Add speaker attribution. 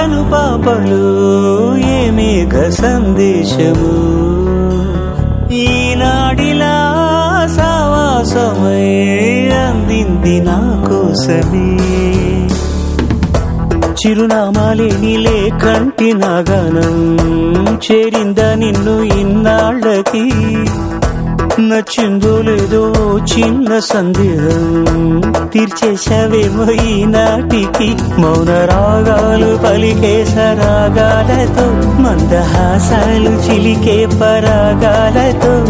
Speaker 1: కను పాపలు ఏమేఘ సందేశము ఈనాడిలా సావాసమై అందింది నా కోసమే చిరునామాలేనిలే కంటి నాగనం చేరిందా నిన్ను ఇన్నాళ్ళకి నచ్చిందో లేదో చిన్న సందేహం తీర్చేశావేమో ఈనాటికి మౌన రాగాలు పలికే సరాగాలతో మందహాసాలు చిలికే పరాగాలతో